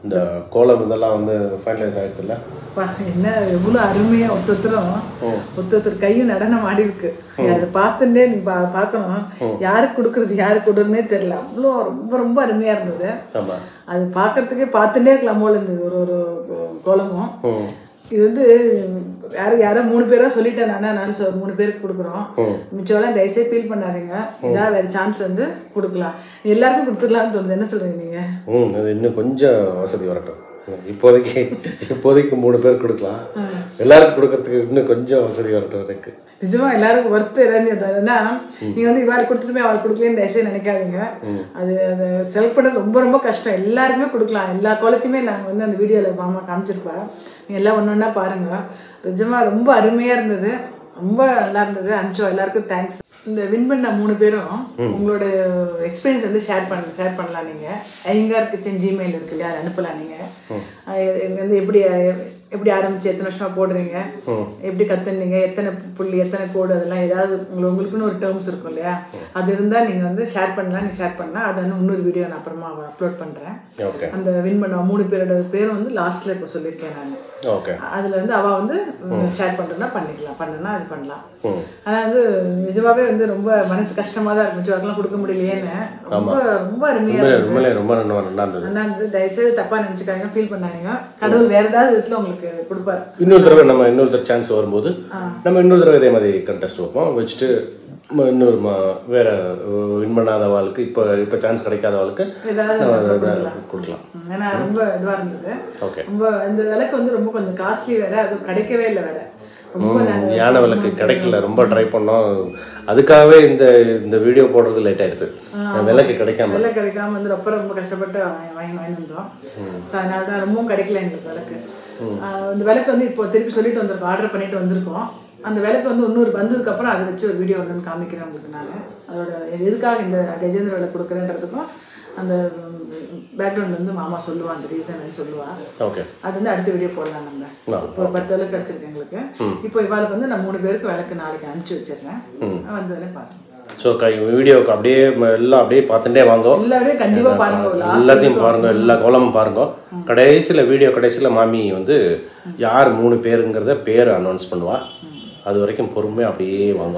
இந்த கோலம் இதெல்லாம் வந்து ஃபைனலைஸ் ஆயிடுச்சுல்ல பா என்ன எவ்வளோ அருமையா ஒருத்தரும் ஒருத்தர் கையும் நடனம் ஆடி இருக்கு அதை பார்த்துட்டே நீ பா பார்க்கணும் யாருக்கு கொடுக்கறது யாருக்கு கொடுறதுனே தெரியல அவ்வளோ ரொம்ப ரொம்ப அருமையா இருந்தது ஆமா அது பார்க்கறதுக்கே பார்த்துட்டே இருக்கலாம் போல இருந்தது ஒரு ஒரு கோலமும் ம் இது வந்து யாரும் யாரோ மூணு பேரா சொல்லிட்டேன் நானே அதனால சொ- மூணு பேருக்கு கொடுக்குறோம் மிச்சம்லாம் தயவுசெய்து ஃபீல் பண்ணாதீங்க ஏதாவது வேறு சான்ஸ் வந்து கொடுக்கலாம் எல்லாருக்கும் கொடுத்துடலாம்னு தோணுது என்ன சொல்றீங்க நீங்க ம் அது இன்னும் கொஞ்சம் வசதி வரட்டும் இப்போதைக்கு இப்போதைக்கு மூணு பேர் கொடுக்கலாம் எல்லாருக்கும் கொடுக்கறதுக்கு இன்னும் கொஞ்சம் வசதி வரட்டும் எனக்கு நிஜமா எல்லாருக்கும் ஒர்த்து ஏன்னா நீங்க வந்து இவாளுக்கு கொடுத்துட்டுமே அவளுக்கு கொடுக்கலன்னு தயவுசெய்து நினைக்காதீங்க அது அதை செலக்ட் பண்ணது ரொம்ப ரொம்ப கஷ்டம் எல்லாருக்குமே கொடுக்கலாம் எல்லா கோலத்தையுமே நாங்கள் வந்து அந்த வீடியோவில் மாமா காமிச்சிருப்பா நீங்க எல்லாம் ஒன்று ஒன்றா பாருங்க நிஜமா ரொம்ப அருமையா இருந்தது ரொம்ப நல்லா இருந்தது அனுப்பிச்சோம் எல்லாருக்கும் தேங்க்ஸ் இந்த வின் பண்ண மூணு பேரும் உங்களோட எக்ஸ்பீரியன்ஸ் வந்து ஷேர் பண்ண ஷேர் பண்ணலாம் நீங்க ஐங்கார் கிச்சன் ஜிமெயில் இருக்கு இல்லையா அதை அனுப்பலாம் நீங்க அஹ் இது வந்து எப்படி அஹ் எப்படி ஆரம்பிச்சு எத்தனை வருஷமா போடுறீங்க எப்படி கத்துனீங்க எத்தனை புள்ளி எத்தனை கோடு அதெல்லாம் ஏதாவது உங்களுக்கு உங்களுக்குன்னு ஒரு டேர்ம்ஸ் இருக்கும் இல்லையா அது இருந்தா நீங்க வந்து ஷேர் பண்ணலாம் நீங்க ஷேர் பண்ணலாம் அதை வந்து இன்னொரு வீடியோ நான் அப்புறமா அப்லோட் பண்றேன் ஓகே அந்த வின் பண்ண மூணு பேரோட பேரும் வந்து லாஸ்ட்ல இப்போ சொல்லியிருக்கேன் நான் ஓகே அதுல வந்து அவ வந்து ஷேர் பண்றதுனா பண்ணிக்கலாம் பண்ணனா அது பண்ணலாம் ம் ஆனா வந்து நிஜமாவே வந்து ரொம்ப மனசு கஷ்டமா தான் இருந்துச்சு அதெல்லாம் கொடுக்க முடியலையேன்னு ரொம்ப ரொம்ப அருமையா உண்மையிலே இருந்தது உண்மையிலே ரொம்ப நல்லா நல்லா இருந்தது ஆனா வந்து தயவுசெய்து தப்பா நினைச்சுக்காங்க ஃபீல் பண்ணாதீங்க கடவுள் வேற ஏதாவது விதத்துல உங்களுக்கு கொடுப்பாரு இன்னொரு தடவை நம்ம இன்னொரு தடவை சான்ஸ் வரும்போது நம்ம இன்னொரு தடவை இதே மாதிரி கண்டெஸ்ட் வைப்போம் வச்சுட்டு ம- இன்னொரு ம- வேற வின் பண்ணாத வாழ்க்கை இப்போ இப்போ சான்ஸ் கிடைக்காத வாழ்க்கை ஏதாவது நம்ம நம்ம அதை கொடுக்கலாம். கொடுக்கலாம் ம், ஏன்னா ரொம்ப இதுவா இருந்தது ஓகே ரொம்ப இந்த விலைக்கு வந்து ரொம்ப கொஞ்சம் காஸ்ட்லி வேற அது கிடைக்கவே இல்லை வேற ரொம்ப நாங்க யானை விளக்கு கிடைக்கல ரொம்ப ட்ரை பண்ணோம் அதுக்காகவே இந்த இந்த வீடியோ போடுறது லேட் ஆயிடுது விலைக்கு கிடைக்காம விலை கிடைக்காம வந்து ரொம்ப ரொம்ப கஷ்டப்பட்டு வாங்கி வாங்கி வாங்கி வந்தோம் ஸோ அதனால தான் ரொம்பவும் கிடைக்கல எங்களுக்கு விளக்கு ஆஹ் இந்த விளக்கு வந்து இப்போ திருப்பி சொல்லிட்டு வந்திருக்கோம் ஆர்டர் பண்ணிட்டு வந்திருக்கோம் அந்த விளக்கு வந்து இன்னொரு வந்ததுக்கப்புறம் அதை வச்சு ஒரு வீடியோ வந்து காமிக்கிறேன் உங்களுக்கு நான் அதோட எதுக்காக இந்த கஜேந்திர விலை கொடுக்குறேன்றதுக்கும் அந்த பேக்ரவுண்ட் வந்து மாமா சொல்லுவா அந்த ரீசன் சொல்லுவா ஓகே அது வந்து அடுத்த வீடியோ போடலாம் நம்ம ஆ. இப்போ பத்து விளக்கு கிடச்சிருக்கு எங்களுக்கு இப்போ இவாளுக்கு வந்து நான் மூணு பேருக்கு விளக்கு நாளைக்கு அனுப்பிச்சு வச்சிடுறேன் வந்ததுல பாருங்க ஸோ கை வீடியோவுக்கு அப்படியே ம- எல்லாம் அப்படியே பார்த்துட்டே வாங்க எல்லாமே கண்டிப்பா பாருங்க ஒரு last எல்லாத்தையும் பாருங்க எல்லா கோலமும் பாருங்க கடைசியில் வீடியோ கடைசியில் மாமி வந்து யார் மூணு பேருங்கிறத பேர் அனௌன்ஸ் பண்ணுவா அது வரைக்கும் பொறுமையாக அப்படியே வாங்க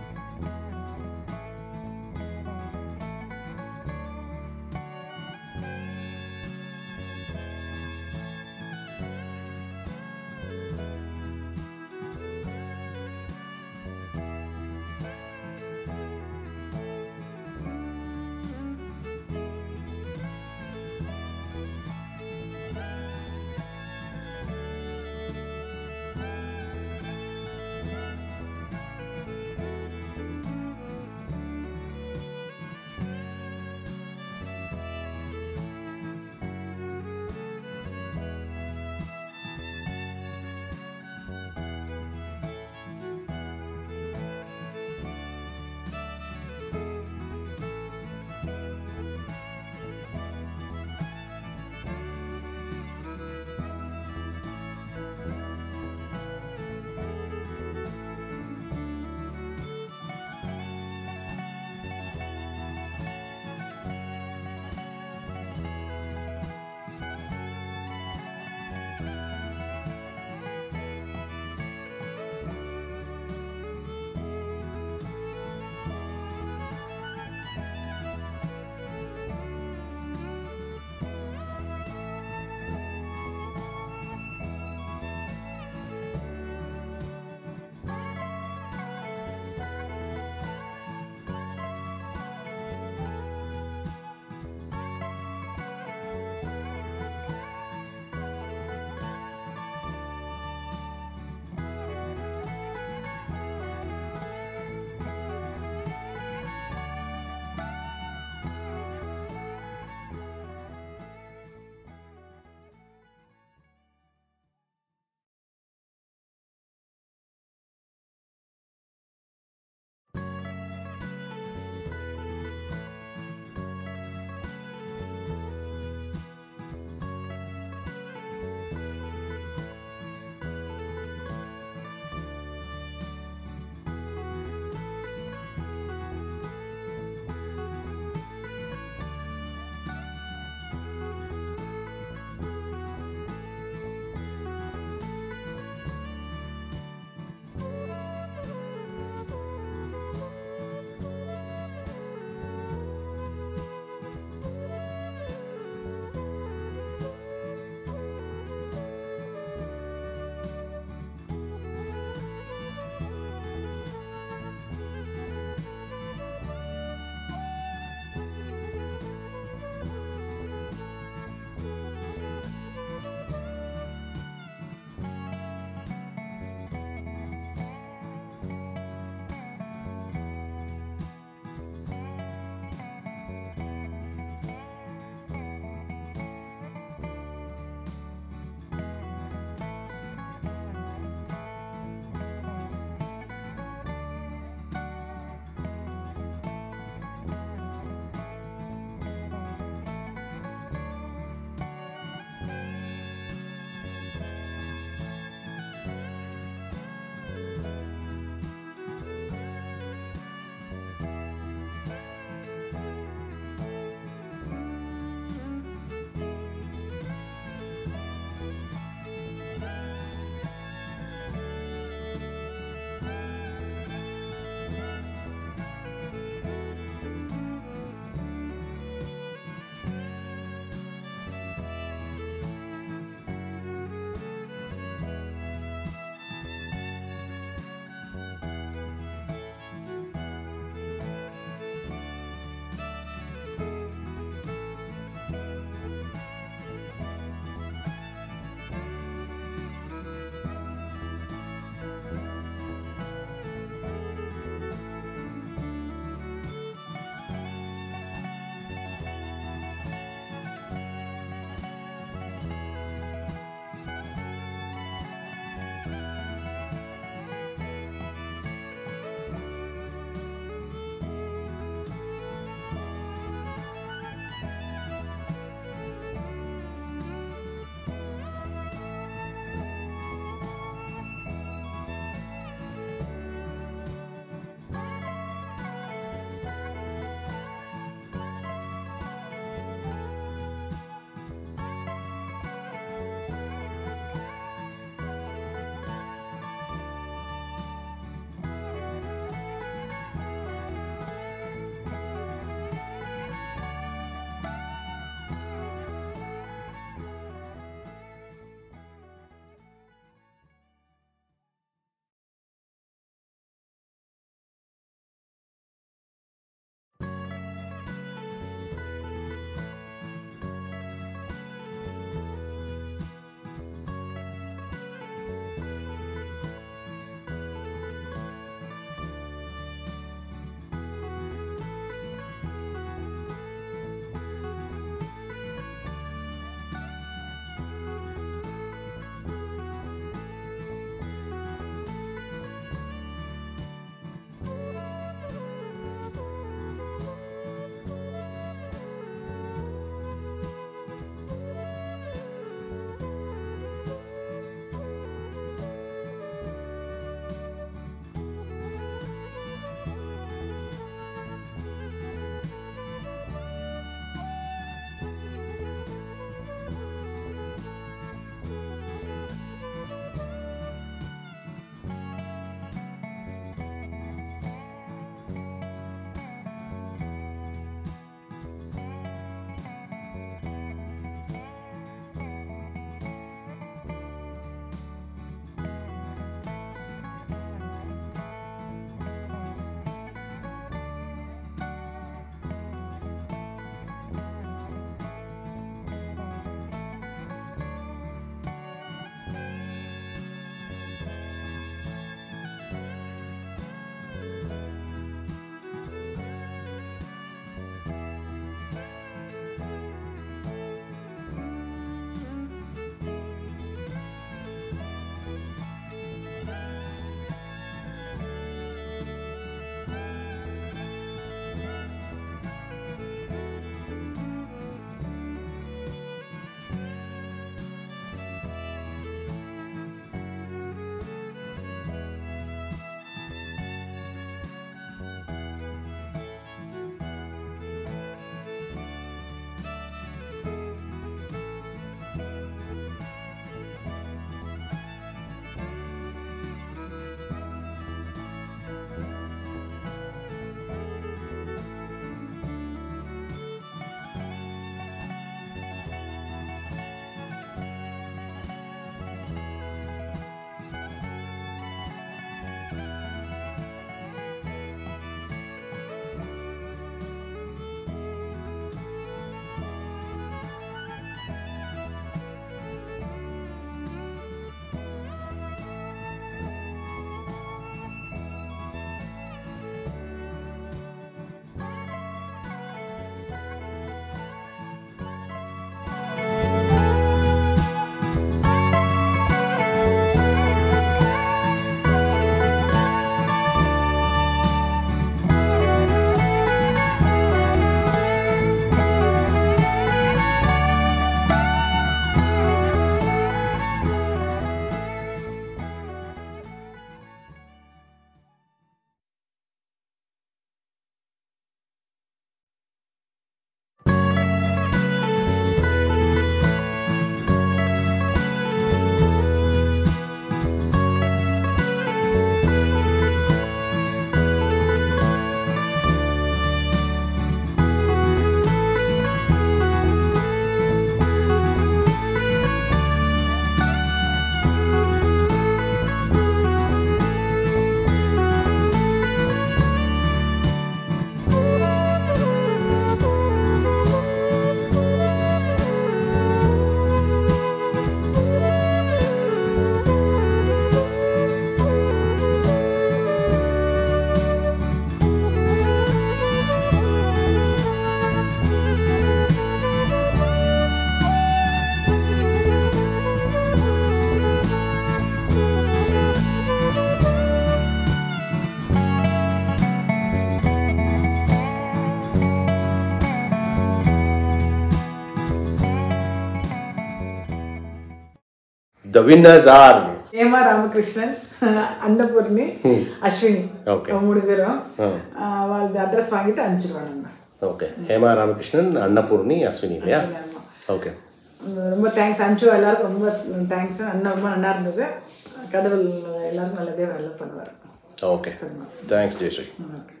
the winners are Hema Ramakrishnan Annapoorni Ashwini Okay. அவங்க மூணு பேரும் వాళ్ళ அட்ரஸ் வாங்கிட்டு அனுப்பிச்சிருவாங்க ஓகே ஹேமா ராமகிருஷ்ணன் அன்னபூர்ணி அஸ்வினி இல்லையா ஓகே ரொம்ப தேங்க்ஸ் அனுப்பிச்சு எல்லாருக்கும் ரொம்ப தேங்க்ஸ் அண்ணா ரொம்ப நல்லா இருந்தது கடவுள் எல்லாருக்கும் நல்லதே வேலை பண்ணுவார் ஓகே தேங்க்ஸ் ஜெயஸ்ரீ ஓகே